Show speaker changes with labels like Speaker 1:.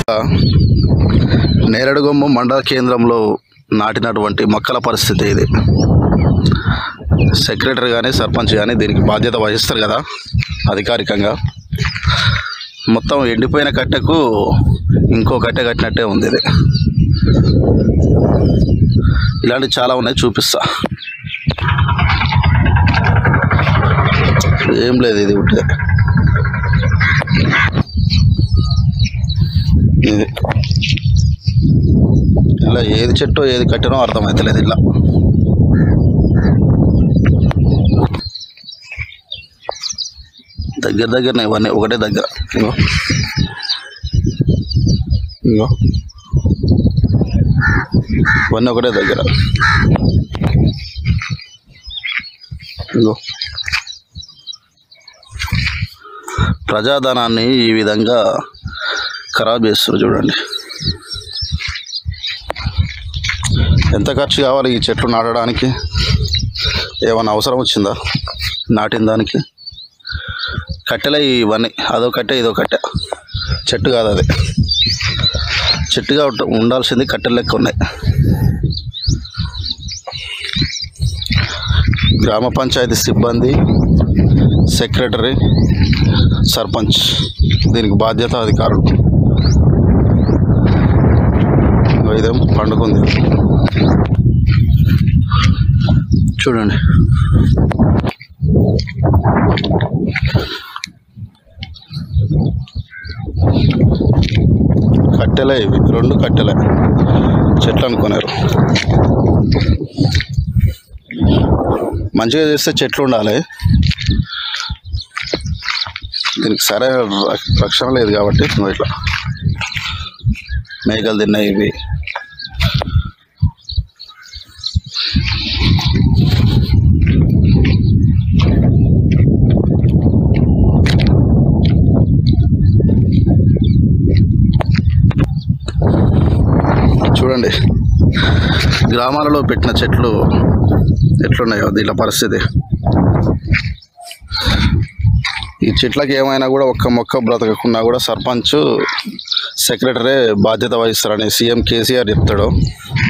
Speaker 1: నేరడుగొమ్మ మండల కేంద్రంలో నాటినటువంటి మొక్కల పరిస్థితి ఇది సెక్రటరీ కానీ సర్పంచ్ కానీ దీనికి బాధ్యత వహిస్తారు కదా అధికారికంగా మొత్తం ఎండిపోయిన కట్టెకు ఇంకో కట్టె కట్టినట్టే ఉంది ఇది ఇలాంటివి చాలా ఉన్నాయి చూపిస్తా ఏం లేదు ఇది ఉంటే ఇది ఇలా ఏది చెట్టో ఏది కట్టినో అర్థమవుతలేదు ఇలా దగ్గర దగ్గరనే ఇవన్నీ ఒకటే దగ్గర ఇగో ఇగో ఇవన్నీ ఒకటే దగ్గర ఇగో ప్రజాధనాన్ని ఈ విధంగా ఖరాబ్ చేస్తారు చూడండి ఎంత ఖర్చు కావాలి ఈ చెట్లు నాటడానికి ఏమైనా అవసరం వచ్చిందా నాటిన దానికి కట్టెలే ఇవన్నీ అదో కట్టె ఇదో కట్టె చెట్టు కాదు అది చెట్టుగా ఉంట- ఉండాల్సింది కట్టెల లెక్క ఉన్నాయి గ్రామ పంచాయతీ సిబ్బంది సెక్రటరీ సర్పంచ్ దీనికి బాధ్యత అధికారులు ఇగో ఇదేం పండుకుంది చూడండి కట్టెలే ఇవి రెండు కట్టెలే చెట్లు అనుకున్నారు మంచిగా చేస్తే చెట్లు ఉండాలి దీనికి సరైన ర- రక్షణ లేదు కాబట్టి ఇదిగో ఇట్లా మేకలు తిన్నాయి ఇవి చూడండి గ్రామాలలో పెట్టిన చెట్లు ఎట్లున్నాయో దీంట్లో పరిస్థితి ఈ చెట్లకి ఏమైనా కూడా ఒక్క మొక్క బ్రతకకుండా కూడా సర్పంచ్ సెక్రటరీ బాధ్యత వహిస్తారని సీఎం కేసీఆర్ చెప్తాడు